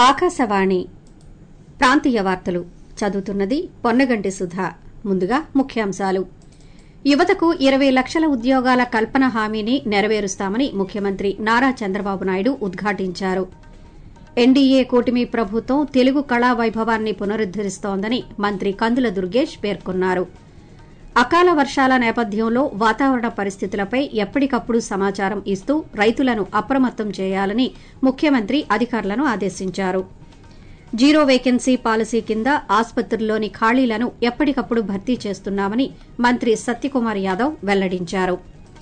ఆకాశవాణి ప్రాంతీయ వార్తలు చదువుతున్నది పొన్నగంటి సుధా ముందుగా ముఖ్యాంశాలు యువతకు ఇరవై లక్షల ఉద్యోగాల కల్పన హామీని నెరవేరుస్తామని ముఖ్యమంత్రి నారా చంద్రబాబు నాయుడు ఉద్ఘాటించారు ఎన్డీఏ కూటమి ప్రభుత్వం తెలుగు కళా వైభవాన్ని పునరుద్దరిస్తోందని మంత్రి కందుల దుర్గేష్ పేర్కొన్నారు అకాల వర్షాల నేపథ్యంలో వాతావరణ పరిస్థితులపై ఎప్పటికప్పుడు సమాచారం ఇస్తూ రైతులను అప్రమత్తం చేయాలని ముఖ్యమంత్రి అధికారులను ఆదేశించారు జీరో వేకెన్సీ పాలసీ కింద ఆసుపత్రుల్లోని ఖాళీలను ఎప్పటికప్పుడు భర్తీ చేస్తున్నామని మంత్రి సత్యకుమార్ యాదవ్ వెల్లడించారు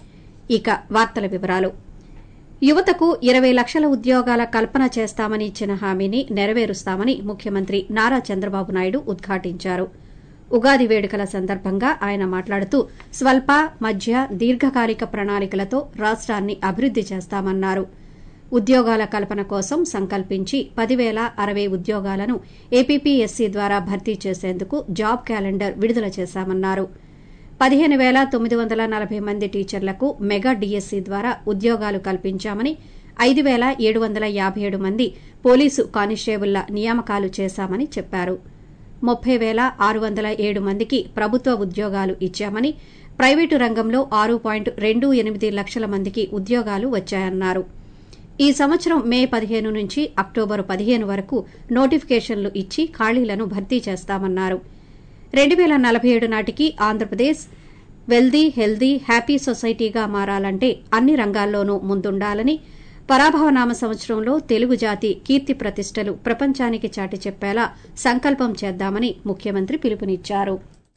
ఇక వార్తల వివరాలు యువతకు ఇరవై లక్షల ఉద్యోగాల కల్పన చేస్తామని ఇచ్చిన హామీని నెరవేరుస్తామని ముఖ్యమంత్రి నారా చంద్రబాబు నాయుడు ఉద్ఘాటించారు ఉగాది వేడుకల సందర్భంగా ఆయన మాట్లాడుతూ స్వల్ప మధ్య దీర్ఘకాలిక ప్రణాళికలతో రాష్ట్రాన్ని అభివృద్ది చేస్తామన్నారు ఉద్యోగాల కల్పన కోసం సంకల్పించి పదివేల అరవై ఉద్యోగాలను ఏపీపీఎస్సీ ద్వారా భర్తీ చేసేందుకు జాబ్ క్యాలెండర్ విడుదల చేశామన్నారు పదిహేను పేల తొమ్మిది వందల నలభై మంది టీచర్లకు మెగా డీఎస్సీ ద్వారా ఉద్యోగాలు కల్పించామని ఐదు పేల ఏడు వందల యాబై ఏడు మంది పోలీసు కానిస్టేబుళ్ల నియామకాలు చేశామని చెప్పారు ముప్పై పేల ఆరు వందల ఏడు మందికి ప్రభుత్వ ఉద్యోగాలు ఇచ్చామని ప్రైవేటు రంగంలో ఆరు పాయింట్ రెండు ఎనిమిది లక్షల మందికి ఉద్యోగాలు వచ్చాయన్నారు ఈ సంవత్సరం మే పదిహేను నుంచి అక్టోబర్ పదిహేను వరకు నోటిఫికేషన్లు ఇచ్చి ఖాళీలను భర్తీ చేస్తామన్నారు రెండు పేల నలభై ఏడు నాటికి ఆంధ్రప్రదేశ్ వెల్దీ హెల్దీ హ్యాపీ సొసైటీగా మారాలంటే అన్ని రంగాల్లోనూ ముందుండాలని పరాభవనామ సంవత్సరంలో తెలుగు జాతి కీర్తి ప్రతిష్టలు ప్రపంచానికి చాటి చెప్పేలా సంకల్పం చేద్దామని ముఖ్యమంత్రి పిలుపునిచ్చారు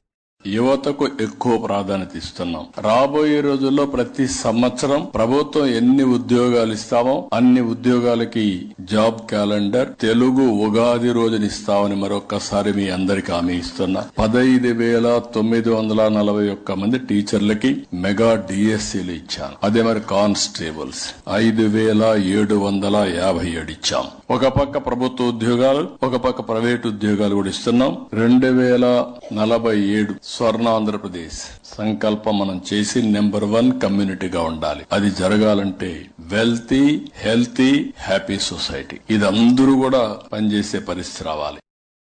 యువతకు ఎక్కువ ప్రాధాన్యత ఇస్తున్నాం రాబోయే రోజుల్లో ప్రతి సంవత్సరం ప్రభుత్వం ఎన్ని ఉద్యోగాలు ఇస్తామో అన్ని ఉద్యోగాలకి జాబ్ క్యాలెండర్ తెలుగు ఉగాది రోజున ఇస్తామని మరొకసారి మీ అందరికి హామీ ఇస్తున్నా పదహైదు వేల తొమ్మిది వందల నలభై ఒక్క మంది టీచర్లకి మెగా డిఎస్సీలు ఇచ్చాను అదే మరి కానిస్టేబుల్స్ ఐదు వేల ఏడు వందల యాభై ఏడు ఇచ్చాం ఒక పక్క ప్రభుత్వ ఉద్యోగాలు ఒక పక్క ప్రైవేట్ ఉద్యోగాలు కూడా ఇస్తున్నాం రెండు వేల నలభై ఏడు స్వర్ణ ఆంధ్రప్రదేశ్ సంకల్పం మనం చేసి నెంబర్ వన్ కమ్యూనిటీగా ఉండాలి అది జరగాలంటే వెల్తీ హెల్తీ హ్యాపీ సొసైటీ ఇది అందరూ కూడా పనిచేసే పరిస్థితి రావాలి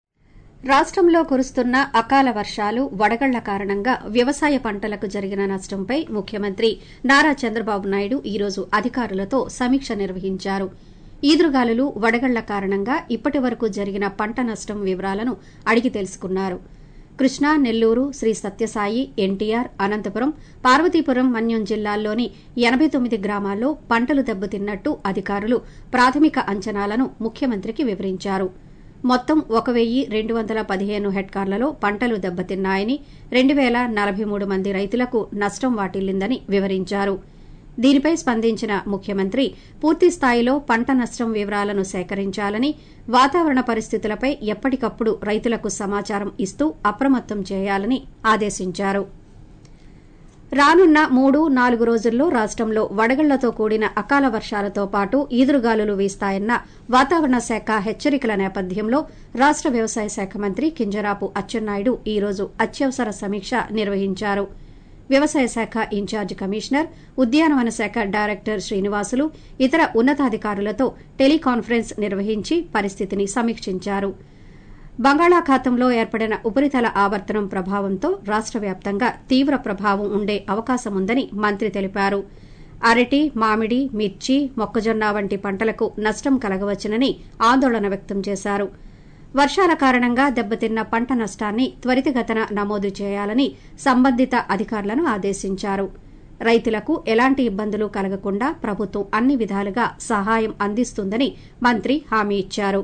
రాష్టంలో కురుస్తున్న అకాల వర్షాలు వడగళ్ల కారణంగా వ్యవసాయ పంటలకు జరిగిన నష్టంపై ముఖ్యమంత్రి నారా చంద్రబాబు నాయుడు ఈరోజు అధికారులతో సమీక్ష నిర్వహించారు ఈదురుగాలులు వడగళ్ల కారణంగా ఇప్పటి వరకు జరిగిన పంట నష్టం వివరాలను అడిగి తెలుసుకున్నారు కృష్ణా నెల్లూరు శ్రీ సత్యసాయి ఎన్టీఆర్ అనంతపురం పార్వతీపురం మన్యం జిల్లాల్లోని ఎనబై తొమ్మిది గ్రామాల్లో పంటలు దెబ్బతిన్నట్టు అధికారులు ప్రాథమిక అంచనాలను ముఖ్యమంత్రికి వివరించారు మొత్తం ఒక వెయ్యి రెండు వందల పదిహేను హెక్టార్లలో పంటలు దెబ్బతిన్నాయని రెండు పేల నలభై మూడు మంది రైతులకు నష్టం వాటిల్లిందని వివరించారు దీనిపై స్పందించిన ముఖ్యమంత్రి పూర్తి స్థాయిలో పంట నష్టం వివరాలను సేకరించాలని వాతావరణ పరిస్థితులపై ఎప్పటికప్పుడు రైతులకు సమాచారం ఇస్తూ అప్రమత్తం చేయాలని ఆదేశించారు రానున్న మూడు నాలుగు రోజుల్లో రాష్టంలో వడగళ్లతో కూడిన అకాల వర్షాలతో పాటు ఈదురుగాలులు వీస్తాయన్న వాతావరణ శాఖ హెచ్చరికల నేపథ్యంలో రాష్ట వ్యవసాయ శాఖ మంత్రి కింజరాపు అచ్చెన్నాయుడు ఈ రోజు అత్యవసర సమీక్ష నిర్వహించారు వ్యవసాయ శాఖ ఇన్ఛార్జ్ కమిషనర్ ఉద్యానవన శాఖ డైరెక్టర్ శ్రీనివాసులు ఇతర ఉన్నతాధికారులతో టెలికాన్ఫరెన్స్ నిర్వహించి పరిస్థితిని సమీక్షించారు బంగాళాఖాతంలో ఏర్పడిన ఉపరితల ఆవర్తనం ప్రభావంతో రాష్ట వ్యాప్తంగా తీవ్ర ప్రభావం ఉండే అవకాశముందని మంత్రి తెలిపారు అరటి మామిడి మిర్చి మొక్కజొన్న వంటి పంటలకు నష్టం కలగవచ్చునని ఆందోళన వ్యక్తం చేశారు వర్షాల కారణంగా దెబ్బతిన్న పంట నష్టాన్ని త్వరితగతన నమోదు చేయాలని సంబంధిత అధికారులను ఆదేశించారు రైతులకు ఎలాంటి ఇబ్బందులు కలగకుండా ప్రభుత్వం అన్ని విధాలుగా సహాయం అందిస్తుందని మంత్రి హామీ ఇచ్చారు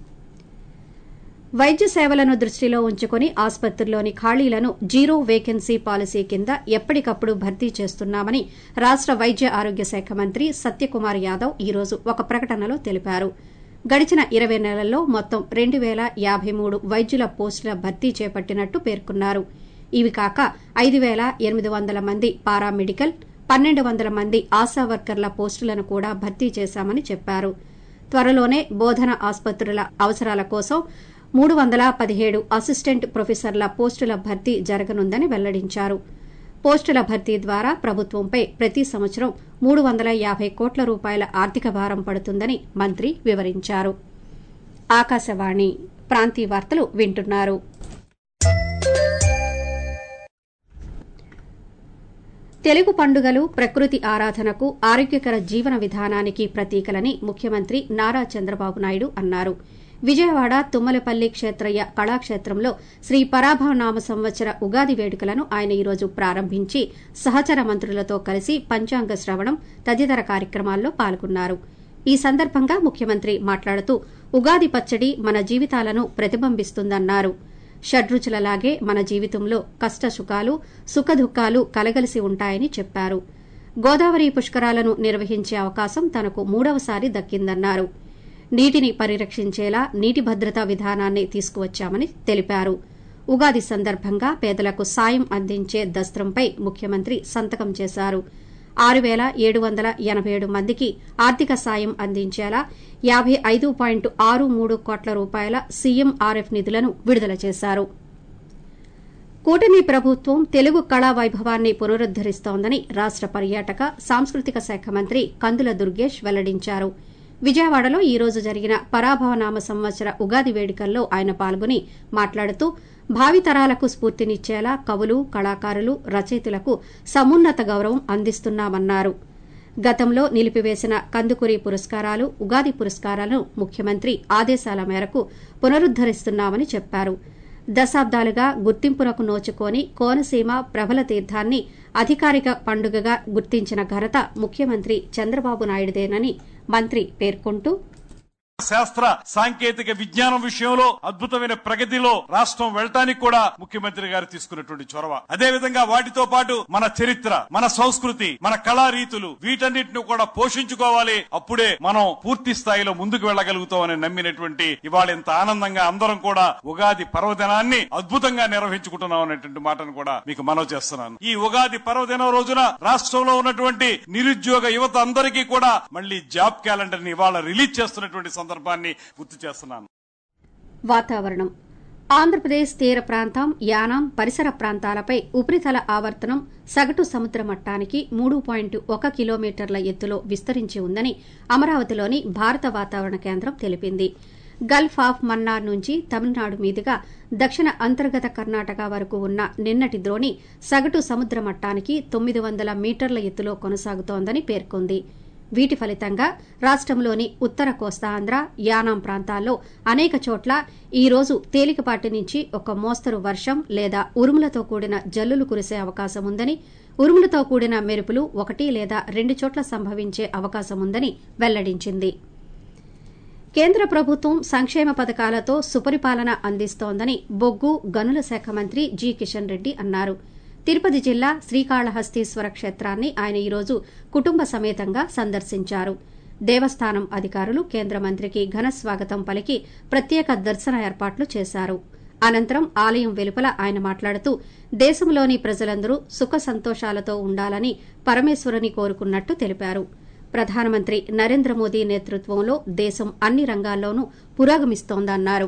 వైద్య సేవలను దృష్టిలో ఉంచుకుని ఆసుపత్రుల్లోని ఖాళీలను జీరో వేకెన్సీ పాలసీ కింద ఎప్పటికప్పుడు భర్తీ చేస్తున్నామని రాష్ట వైద్య ఆరోగ్య శాఖ మంత్రి సత్యకుమార్ యాదవ్ ఈరోజు ఒక ప్రకటనలో తెలిపారు గడిచిన ఇరవై నెలల్లో మొత్తం రెండు పేల యాబై మూడు వైద్యుల పోస్టుల భర్తీ చేపట్టినట్టు పేర్కొన్నారు ఇవి కాక ఐదు పేల ఎనిమిది వందల మంది పారామెడికల్ పన్నెండు వందల మంది ఆశా వర్కర్ల పోస్టులను కూడా భర్తీ చేశామని చెప్పారు త్వరలోనే బోధన ఆసుపత్రుల అవసరాల కోసం మూడు వందల పదిహేడు అసిస్టెంట్ ప్రొఫెసర్ల పోస్టుల భర్తీ జరగనుందని వెల్లడించారు పోస్టుల భర్తీ ద్వారా ప్రభుత్వంపై ప్రతి సంవత్సరం మూడు వందల యాభై కోట్ల రూపాయల ఆర్థిక భారం పడుతుందని మంత్రి వివరించారు ఆకాశవాణి ప్రాంతీయ వార్తలు వింటున్నారు తెలుగు పండుగలు ప్రకృతి ఆరాధనకు ఆరోగ్యకర జీవన విధానానికి ప్రతీకలని ముఖ్యమంత్రి నారా చంద్రబాబు నాయుడు అన్నారు విజయవాడ తుమ్మలపల్లి క్షేత్రయ్య కళాక్షేత్రంలో శ్రీ పరాభవనామ సంవత్సర ఉగాది వేడుకలను ఆయన ఈరోజు ప్రారంభించి సహచర మంత్రులతో కలిసి పంచాంగ శ్రవణం తదితర కార్యక్రమాల్లో పాల్గొన్నారు ఈ సందర్భంగా ముఖ్యమంత్రి మాట్లాడుతూ ఉగాది పచ్చడి మన జీవితాలను ప్రతిబింబిస్తుందన్నారు షడ్రుచులలాగే మన జీవితంలో కష్టసుఖాలు సుఖదుఖాలు కలగలిసి ఉంటాయని చెప్పారు గోదావరి పుష్కరాలను నిర్వహించే అవకాశం తనకు మూడవసారి దక్కిందన్నారు నీటిని పరిరక్షించేలా నీటి భద్రతా విధానాన్ని తీసుకువచ్చామని తెలిపారు ఉగాది సందర్భంగా పేదలకు సాయం అందించే దస్త్రంపై ముఖ్యమంత్రి సంతకం చేశారు ఆరు పేల ఏడు వందల ఎనబై ఏడు మందికి ఆర్థిక సాయం అందించేలా యాబై ఐదు పాయింట్ ఆరు మూడు కోట్ల రూపాయల సీఎంఆర్ఎఫ్ నిధులను విడుదల చేశారు కూటమి ప్రభుత్వం తెలుగు కళా వైభవాన్ని పునరుద్దరిస్తోందని రాష్ట పర్యాటక సాంస్కృతిక శాఖ మంత్రి కందుల దుర్గేష్ వెల్లడించారు విజయవాడలో ఈ రోజు జరిగిన పరాభవనామ సంవత్సర ఉగాది వేడుకల్లో ఆయన పాల్గొని మాట్లాడుతూ భావితరాలకు స్ఫూర్తినిచ్చేలా కవులు కళాకారులు రచయితలకు సమున్నత గౌరవం అందిస్తున్నామన్నారు గతంలో నిలిపివేసిన కందుకూరి పురస్కారాలు ఉగాది పురస్కారాలను ముఖ్యమంత్రి ఆదేశాల మేరకు పునరుద్దరిస్తున్నామని చెప్పారు దశాబ్దాలుగా గుర్తింపునకు నోచుకోని కోనసీమ ప్రబల తీర్థాన్ని అధికారిక పండుగగా గుర్తించిన ఘనత ముఖ్యమంత్రి చంద్రబాబు నాయుడుదేనని మంత్రి పేర్కొంటూ శాస్త్ర సాంకేతిక విజ్ఞానం విషయంలో అద్భుతమైన ప్రగతిలో రాష్ట్రం వెళ్ళటానికి కూడా ముఖ్యమంత్రి గారు తీసుకున్నటువంటి చొరవ అదే విధంగా వాటితో పాటు మన చరిత్ర మన సంస్కృతి మన కళా రీతులు వీటన్నిటిని కూడా పోషించుకోవాలి అప్పుడే మనం పూర్తి స్థాయిలో ముందుకు వెళ్ళగలుగుతామని నమ్మినటువంటి ఇవాళ ఇంత ఆనందంగా అందరం కూడా ఉగాది పర్వదినాన్ని అద్భుతంగా నిర్వహించుకుంటున్నాం అనేటువంటి మాటను కూడా మీకు మనవి చేస్తున్నాను ఈ ఉగాది పర్వదినం రోజున రాష్ట్రంలో ఉన్నటువంటి నిరుద్యోగ యువత అందరికీ కూడా మళ్ళీ జాబ్ క్యాలెండర్ ని ఇవాళ రిలీజ్ చేస్తున్నటువంటి సందర్భాన్ని గుర్తు చేస్తున్నాను వాతావరణం ఆంధ్రప్రదేశ్ తీర ప్రాంతం యానాం పరిసర ప్రాంతాలపై ఉపరితల ఆవర్తనం సగటు సముద్ర మట్టానికి మూడు పాయింట్ ఒక కిలోమీటర్ల ఎత్తులో విస్తరించి ఉందని అమరావతిలోని భారత వాతావరణ కేంద్రం తెలిపింది గల్ఫ్ ఆఫ్ మన్నార్ నుంచి తమిళనాడు మీదుగా దక్షిణ అంతర్గత కర్ణాటక వరకు ఉన్న నిన్నటి ద్రోణి సగటు సముద్ర మట్టానికి తొమ్మిది వందల మీటర్ల ఎత్తులో కొనసాగుతోందని పేర్కొంది వీటి ఫలితంగా రాష్టంలోని ఉత్తర కోస్తాంధ్ర యానాం ప్రాంతాల్లో అనేక చోట్ల ఈ రోజు తేలికపాటి నుంచి ఒక మోస్తరు వర్షం లేదా ఉరుములతో కూడిన జల్లులు కురిసే అవకాశం ఉందని ఉరుములతో కూడిన మెరుపులు ఒకటి లేదా రెండు చోట్ల సంభవించే అవకాశం ఉందని వెల్లడించింది కేంద్ర ప్రభుత్వం సంక్షేమ పథకాలతో సుపరిపాలన అందిస్తోందని బొగ్గు గనుల శాఖ మంత్రి జి కిషన్ రెడ్డి అన్నారు తిరుపతి జిల్లా శ్రీకాళహస్తీశ్వర క్షేత్రాన్ని ఆయన ఈరోజు కుటుంబ సమేతంగా సందర్శించారు దేవస్థానం అధికారులు కేంద్ర మంత్రికి ఘన స్వాగతం పలికి ప్రత్యేక దర్శన ఏర్పాట్లు చేశారు అనంతరం ఆలయం వెలుపల ఆయన మాట్లాడుతూ దేశంలోని ప్రజలందరూ సుఖ సంతోషాలతో ఉండాలని పరమేశ్వరుని కోరుకున్నట్టు తెలిపారు ప్రధానమంత్రి నరేంద్ర మోదీ నేతృత్వంలో దేశం అన్ని రంగాల్లోనూ పురోగమిస్తోందన్నారు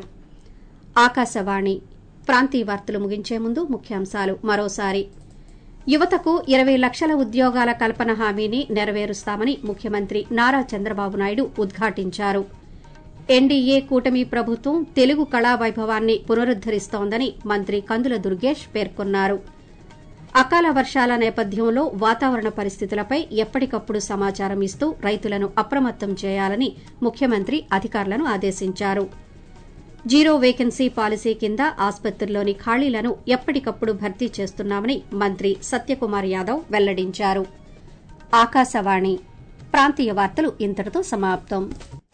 ఆకాశవాణి ప్రాంతీయ వార్తలు ముగించే ముందు ముఖ్యాంశాలు మరోసారి యువతకు ఇరవై లక్షల ఉద్యోగాల కల్పన హామీని నెరవేరుస్తామని ముఖ్యమంత్రి నారా చంద్రబాబు నాయుడు ఉద్ఘాటించారు ఎన్డీఏ కూటమి ప్రభుత్వం తెలుగు కళా వైభవాన్ని పునరుద్దరిస్తోందని మంత్రి కందుల దుర్గేష్ పేర్కొన్నారు అకాల వర్షాల నేపథ్యంలో వాతావరణ పరిస్థితులపై ఎప్పటికప్పుడు సమాచారం ఇస్తూ రైతులను అప్రమత్తం చేయాలని ముఖ్యమంత్రి అధికారులను ఆదేశించారు జీరో వేకెన్సీ పాలసీ కింద ఆసుపత్రుల్లోని ఖాళీలను ఎప్పటికప్పుడు భర్తీ చేస్తున్నామని మంత్రి సత్యకుమార్ యాదవ్ వెల్లడించారు ఆకాశవాణి ప్రాంతీయ వార్తలు ఇంతటితో సమాప్తం